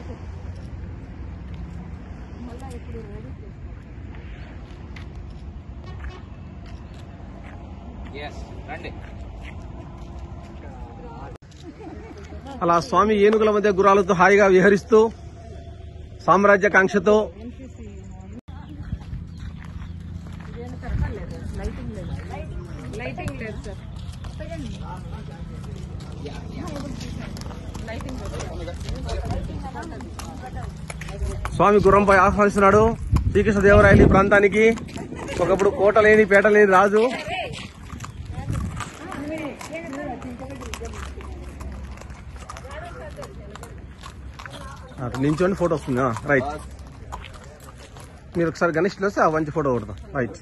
రండి అలా స్వామి ఏనుగుల మధ్య గురాలతో హాయిగా విహరిస్తూ సామ్రాజ్య కాంక్షతో లైటింగ్ లేదు సార్ లైటింగ్ స్వామి గుర్రంపై ఆహ్వానిస్తున్నాడు శ్రీకృష్ణదేవరాయలు ఈ ప్రాంతానికి ఒకప్పుడు కోట లేని పేట లేని రాజు అటు నించోని ఫోటో వస్తుంది ఆ, రైట్ మీరు ఒకసారి గణేష్ వస్తే ఆ మంచి ఫోటో కొడతాం రైట్